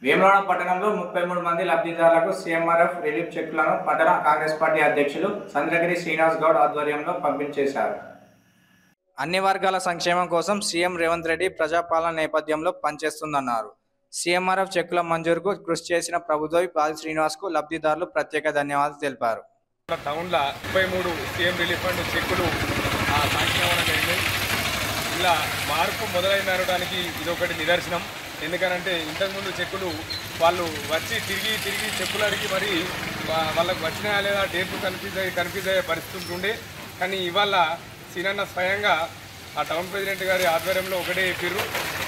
వేములవాడ పట్టణంలో ముప్పై మూడు మంది లబ్ధిదారులకు సీఎంఆర్ఎఫ్ రిలీఫ్ చెక్కులను పట్టణ కాంగ్రెస్ పార్టీ అధ్యక్షులు చంద్రగిరి శ్రీనివాస్ గౌడ్ ఆధ్వర్యంలో పంపిణీ చేశారు అన్ని వర్గాల సంక్షేమం కోసం సీఎం రేవంత్ రెడ్డి ప్రజాపాలన నేపథ్యంలో పనిచేస్తుందన్నారు సీఎంఆర్ఎఫ్ చెక్కుల మంజూరుకు కృషి చేసిన ప్రభుత్వ పాది శ్రీనివాస్కు లబ్ధిదారులు ప్రత్యేక ధన్యవాదాలు తెలిపారు టౌన్లో ముప్పై మూడు సీఎం రిలీఫ్ ఫండ్ చెక్కులు ఆ, శాంక్షన్ అవ్వడం జరిగింది ఇలా మార్పు మొదలైనడానికి ఇది ఒకటి నిదర్శనం ఎందుకనంటే ఇంతకుముందు చెక్కులు వాళ్ళు వచ్చి తిరిగి తిరిగి చెక్కులు అడిగి మరి వా- వాళ్ళకు వచ్చినా లేదా డేట్లు కన్ఫ్యూజ్ అయ్యి కన్ఫ్యూజ్ అయ్యే పరిస్థితి ఉండే కానీ ఇవాళ సీనన్న స్వయంగా ఆ టౌన్ ప్రెసిడెంట్ గారి ఆధ్వర్యంలో ఒకటే చెప్పిర్రు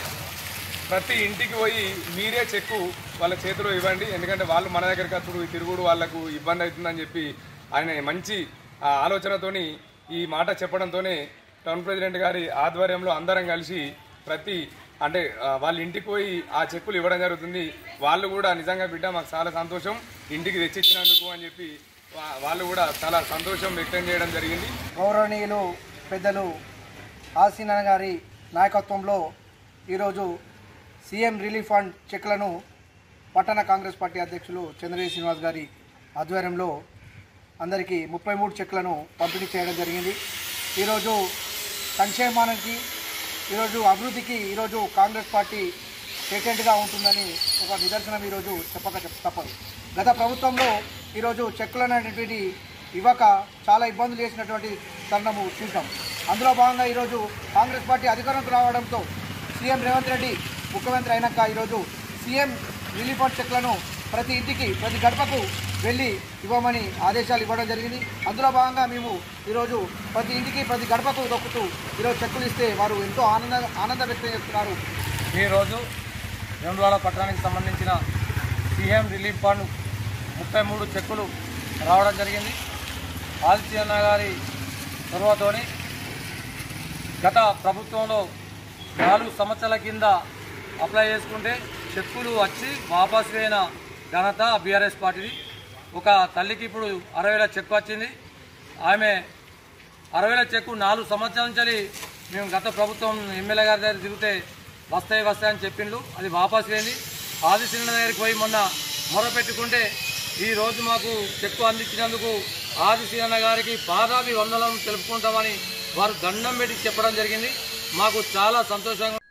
ప్రతి ఇంటికి పోయి మీరే చెక్కు వాళ్ళ చేతిలో ఇవ్వండి ఎందుకంటే వాళ్ళు మన దగ్గరికి అప్పుడు ఈ తిరుగుడు వాళ్ళకు ఇబ్బంది అవుతుందని చెప్పి ఆయన మంచి ఆ, ఆలోచనతోని ఈ మాట చెప్పడంతోనే టౌన్ ప్రెసిడెంట్ గారి ఆధ్వర్యంలో అందరం కలిసి ప్రతి అంటే ఆ, వాళ్ళ ఇంటికి పోయి ఆ చెక్కులు ఇవ్వడం జరుగుతుంది వాళ్ళు కూడా నిజంగా బిడ్డ మాకు చాలా సంతోషం ఇంటికి తెచ్చిచ్చినందుకు అని చెప్పి వా- వాళ్ళు కూడా చాలా సంతోషం వ్యక్తం చేయడం జరిగింది గౌరవనీయులు పెద్దలు ఆసీన గారి నాయకత్వంలో ఈరోజు సీఎం రిలీఫ్ ఫండ్ చెక్లను పట్టణ కాంగ్రెస్ పార్టీ అధ్యక్షులు చంద్రగిరి శ్రీనివాస్ గారి ఆధ్వర్యంలో అందరికీ ముప్పై మూడు చెక్లను పంపిణీ చేయడం జరిగింది ఈరోజు సంక్షేమానికి ఈరోజు అభివృద్ధికి ఈరోజు కాంగ్రెస్ పార్టీ పేటెంట్గా ఉంటుందని ఒక నిదర్శనం ఈరోజు చెప్పక చెప్ప తప్పదు గత ప్రభుత్వంలో ఈరోజు చెక్కులను అనేటువంటి ఇవ్వక చాలా ఇబ్బందులు చేసినటువంటి తరుణము చూసాం అందులో భాగంగా ఈరోజు కాంగ్రెస్ పార్టీ అధికారంలోకి రావడంతో సీఎం రేవంత్ రెడ్డి ముఖ్యమంత్రి అయినాక ఈరోజు సీఎం రిలీఫ్ ఫండ్ చెక్లను ప్రతి ఇంటికి ప్రతి గడపకు వెళ్ళి ఇవ్వమని ఆదేశాలు ఇవ్వడం జరిగింది అందులో భాగంగా మేము ఈరోజు ప్రతి ఇంటికి ప్రతి గడపకు దొక్కుతూ ఈరోజు చెక్కులు ఇస్తే వారు ఎంతో ఆనంద ఆనందం వ్యక్తం చేస్తున్నారు ఈరోజు వేములవాడ పట్టణానికి సంబంధించిన సీఎం రిలీఫ్ ఫండ్ ముప్పై మూడు చెక్కులు రావడం జరిగింది ఆదిత్యన్న గారి చొరవతోని గత ప్రభుత్వంలో నాలుగు సంవత్సరాల కింద అప్లై చేసుకుంటే చెక్కులు వచ్చి వాపసు అయిన ఘనత బీఆర్ఎస్ పార్టీది ఒక తల్లికి ఇప్పుడు అరవై వేల చెక్కు వచ్చింది ఆమె అరవై వేల చెక్కు నాలుగు సంవత్సరాల నుంచి మేము గత ప్రభుత్వం ఎమ్మెల్యే గారి దగ్గర తిరిగితే వస్తాయి వస్తాయని చెప్పిండ్రు అది వాపస్ లేని ఆది సిలిండర్ దగ్గరికి పోయి మొన్న మొర పెట్టుకుంటే ఈ రోజు మాకు చెక్కు అందించినందుకు ఆది సిలిండర్ గారికి పాదాభి వందలను తెలుపుకుంటామని వారు దండం పెట్టి చెప్పడం జరిగింది మాకు చాలా సంతోషంగా